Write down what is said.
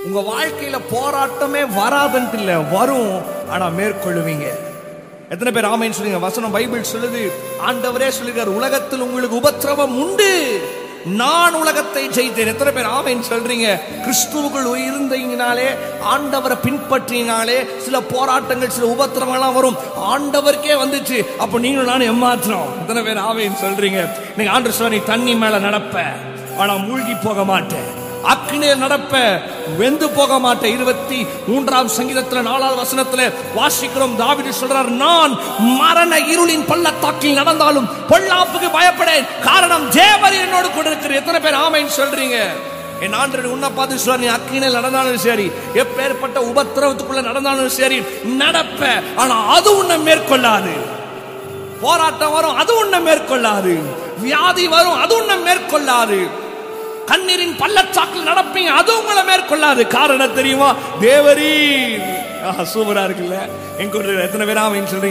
உங்க வாழ்க்கையில போராட்டமே வராதுன்ட்டு இல்ல வரும் ஆனா மேற்கொள்ளுவீங்க எத்தனை பேர் ஆமைன்னு சொல்லுங்க வசனம் பைபிள் சொல்லுது ஆண்டவரே சொல்லுகிறார் உலகத்தில் உங்களுக்கு உபத்திரவம் உண்டு நான் உலகத்தை ஜெயித்தேன் எத்தனை பேர் ஆமைன்னு சொல்றீங்க கிறிஸ்துவுக்குள் இருந்தீங்கனாலே ஆண்டவரை பின்பற்றினாலே சில போராட்டங்கள் சில உபத்திரவங்கள்லாம் வரும் ஆண்டவருக்கே வந்துச்சு அப்ப நீங்களும் நானும் ஏமாத்துறோம் எத்தனை பேர் ஆமைன்னு சொல்றீங்க நீங்க ஆண்டு சொல்ல நீ தண்ணி மேல நடப்ப ஆனா மூழ்கி போக மாட்டேன் அக்னியில் நடப்ப வெந்து போக மாட்டேன் இருபத்தி மூன்றாம் சங்கீதத்துல நாலாவது வசனத்துல வாசிக்கிறோம் தாவிது சொல்றார் நான் மரண இருளின் பள்ளத்தாக்கில் நடந்தாலும் பொல்லாப்புக்கு பயப்படேன் காரணம் தேவர் என்னோடு கூட இருக்கிற எத்தனை பேர் ஆமைன்னு சொல்றீங்க என் ஆண்டு உன்னை பார்த்து சொல்ற நீ அக்கினில் நடந்தாலும் சரி எப்பேற்பட்ட உபத்திரவத்துக்குள்ள நடந்தாலும் சரி நடப்ப ஆனா அது உன்னை மேற்கொள்ளாது போராட்டம் வரும் அது உன்னை மேற்கொள்ளாது வியாதி வரும் அது உன்னை மேற்கொள்ளாது கண்ணீரின் பள்ளச்சாக்கில் நடப்பீங்க அது உங்களை மேற்கொள்ளாது காரணம் தெரியுமா தேவரீ சூப்பரா இருக்குல்ல எங்க எத்தனை பேரா சொல்றீங்க